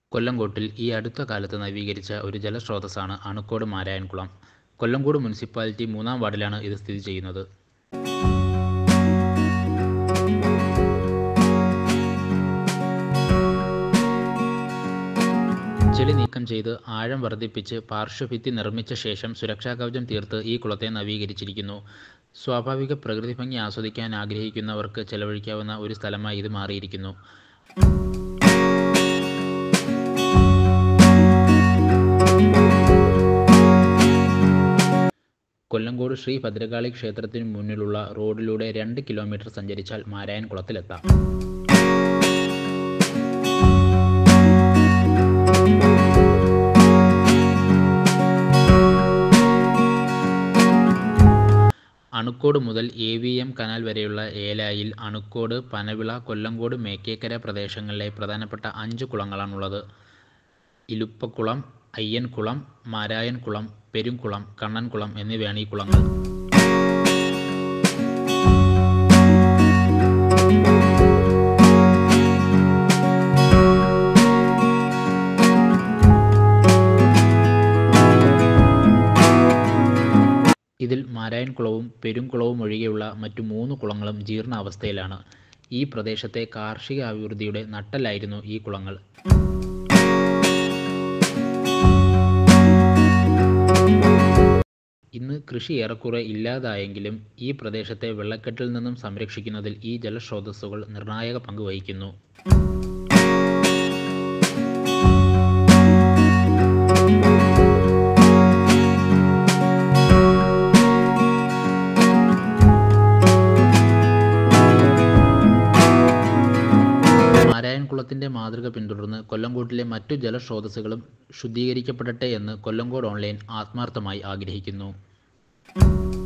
കൊല്ലങ്കോട്ടിൽ ഈ അടുത്ത കാലത്ത് നവീകരിച്ച ഒരു ജലസ്രോതസ്സാണ് അണുക്കോട് മാരായൻകുളം. കൊല്ലങ്കോട് മുനിസിപ്പാലിറ്റി മൂന്നാം വാർഡിലാണ് ഇത് സ്ഥിതി ചെയ്യുന്നത്. ചെളി നീക്കം ചെയ്ത് ആഴം വർദ്ധിപ്പിച്ച് പാർശ്വഭിത്തി നിർമ്മിച്ച ശേഷം സുരക്ഷാകവചം തീർത്ത് ഈ കുളത്തെ നവീകരിച്ചിരിക്കുന്നു. സ്വാഭാവിക പ്രകൃതിഭംഗി ആസ്വദിക്കാൻ ആഗ്രഹിക്കുന്നവർക്ക് ചെലവഴിക്കാവുന്ന ഒരു സ്ഥലമായി ഇത് മാറിയിരിക്കുന്നു. കൊല്ലങ്കോട് ശ്രീ ഭദ്രകാളി ക്ഷേത്രത്തിനു മുന്നിലുള്ള റോഡിലൂടെ രണ്ട് കിലോമീറ്റർ സഞ്ചരിച്ചാൽ മാരായൻകുളത്തിലെത്താം. അണുക്കോട് മുതൽ എ. വി. എം കനാൽ വരെയുള്ള ഏലായിൽ അണുക്കോട്, പനവിള, കൊല്ലങ്കോട്, മേക്കേക്കര പ്രദേശങ്ങളിലെ പ്രധാനപ്പെട്ട അഞ്ച് കുളങ്ങളാണുള്ളത്. ഇലുപ്പക്കുളം, അയ്യൻകുളം, മാരായൻകുളം, പെരുംകുളം, കണ്ണൻകുളം എന്നിവയാണ് ഈ കുളങ്ങൾ. ഇതിൽ മാരായൻകുളവും പെരുംകുളവുമൊഴികെയുള്ള മറ്റു മൂന്ന് കുളങ്ങളും ജീർണ്ണാവസ്ഥയിലാണ്. ഈ പ്രദേശത്തെ കാർഷിക അഭിവൃദ്ധിയുടെ നട്ടെല്ലായിരുന്നു ഈ കുളങ്ങൾ. ഇന്ന് കൃഷി ഏറെക്കുറെ ഇല്ലാതായെങ്കിലും ഈ പ്രദേശത്തെ വെള്ളക്കെട്ടിൽ നിന്നും സംരക്ഷിക്കുന്നതിൽ ഈ ജലസ്രോതസ്സുകൾ നിർണായക പങ്ക് വഹിക്കുന്നു. മാരായൻകുളത്തിന്റെ മാതൃക പിന്തുടർന്ന് കൊല്ലങ്കോട്ടിലെ മറ്റു ജലസ്രോതസ്സുകളും ശുദ്ധീകരിക്കപ്പെടട്ടെ എന്ന് കൊല്ലങ്കോട് ഓൺലൈൻ ആത്മാർത്ഥമായി ആഗ്രഹിക്കുന്നു.